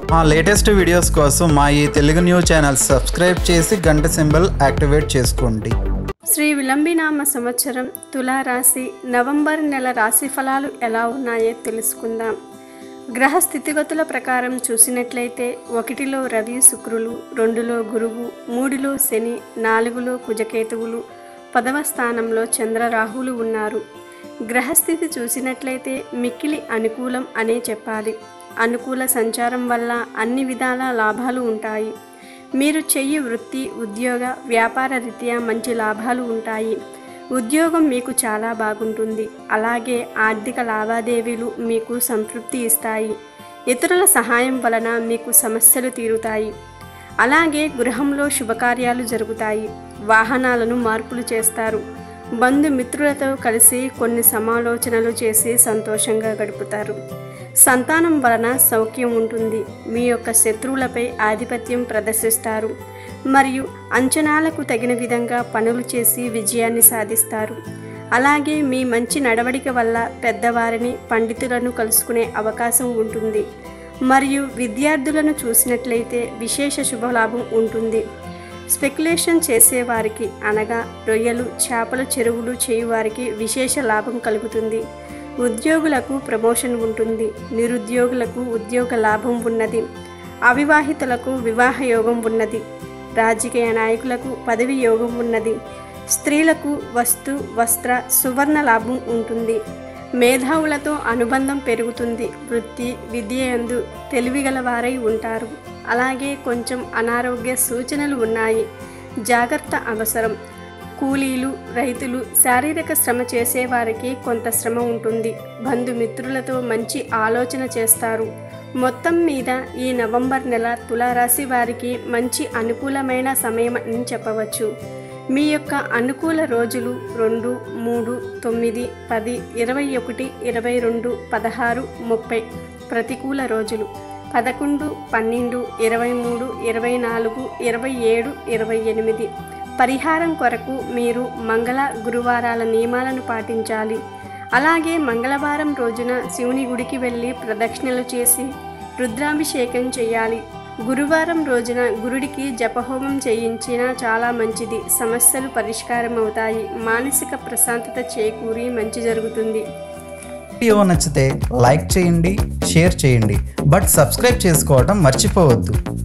మా latest videos కోసం మా ఈ తెలుగు న్యూస్ ఛానల్ సబ్స్క్రైబ్ చేసి గంట సింబల్ యాక్టివేట్ చేసుకోండి శ్రీ విలంబినామ సంవత్సరం తులారాశి నవంబర్ నెల రాశి ఫలాలు ఎలా ఉన్నాయో తెలుసుకుందాం గ్రహ స్థితిగతుల ప్రకారం చూసినట్లయితే ఒకటిలో రవి శుక్రులు రెండులో గురువు మూడులో శని నాలుగులో కుజకేతువులు పదవ స్థానంలో చంద్ర రాహులు ఉన్నారు గ్రహస్థితి చూసినట్లయితే మిక్కిలి అనుకూలం అనే చెప్పాలి అనుకూల సంచారం వల్ల అన్ని విధాల లాభాలు ఉంటాయి మీరు చెయ్యి వృత్తి ఉద్యోగ వ్యాపార రీత్యా మంచి లాభాలు ఉంటాయి ఉద్యోగం మీకు చాలా బాగుంటుంది అలాగే ఆర్థిక లావాదేవీలు మీకు సంతృప్తి ఇస్తాయి ఇతరుల సహాయం వలన మీకు సమస్యలు తీరుతాయి అలాగే గృహంలో శుభకార్యాలు జరుగుతాయి వాహనాలను మార్పులు చేస్తారు బంధుమిత్రులతో కలిసి కొన్ని సమాలోచనలు చేసి సంతోషంగా గడుపుతారు సంతానం వలన సౌఖ్యం ఉంటుంది మీ యొక్క శత్రువులపై ఆధిపత్యం ప్రదర్శిస్తారు మరియు అంచనాలకు తగిన విధంగా పనులు చేసి విజయాన్ని సాధిస్తారు అలాగే మీ మంచి నడవడిక వల్ల పెద్దవారిని పండితులను కలుసుకునే అవకాశం ఉంటుంది మరియు విద్యార్థులను చూసినట్లయితే విశేష శుభలాభం ఉంటుంది స్పెక్యులేషన్ చేసేవారికి అనగా రొయ్యలు చేపల చెరువులు చేయువారికి విశేష లాభం కలుగుతుంది ఉద్యోగులకు ప్రమోషన్ ఉంటుంది నిరుద్యోగులకు ఉద్యోగ లాభం ఉన్నది అవివాహితులకు వివాహ యోగం ఉన్నది రాజకీయ నాయకులకు పదవి యోగం ఉన్నది స్త్రీలకు వస్తు వస్త్ర సువర్ణ లాభం ఉంటుంది మేధావులతో అనుబంధం పెరుగుతుంది వృత్తి విద్య యందు తెలివిగల వారై ఉంటారు అలాగే కొంచెం అనారోగ్య సూచనలు ఉన్నాయి జాగ్రత్త అవసరం కూలీలు రైతులు శారీరక శ్రమ చేసేవారికి కొంత శ్రమ ఉంటుంది బంధుమిత్రులతో మంచి ఆలోచన చేస్తారు మొత్తం మీద ఈ నవంబర్ నెల తులారాశి వారికి మంచి అనుకూలమైన సమయం అని చెప్పవచ్చు మీ యొక్క అనుకూల రోజులు రెండు మూడు తొమ్మిది పది ఇరవై ఒకటి ఇరవై రెండు పదహారు ముప్పై ప్రతికూల రోజులు పదకొండు పన్నెండు ఇరవై మూడు ఇరవై నాలుగు ఇరవై ఏడు ఇరవై ఎనిమిది పరిహారం కొరకు మీరు మంగళ గురువారాల నియమాలను పాటించాలి అలాగే మంగళవారం రోజున శివుని గుడికి వెళ్ళి ప్రదక్షిణలు చేసి రుద్రాభిషేకం చేయాలి గురువారం రోజున గురుడికి జపహోమం చేయించినా చాలా మంచిది సమస్యలు పరిష్కారం అవుతాయి మానసిక ప్రశాంతత చేకూరి మంచి జరుగుతుంది వీడియో నచ్చితే లైక్ చేయండి షేర్ చేయండి బట్ సబ్స్క్రైబ్ చేసుకోవడం మర్చిపోవద్దు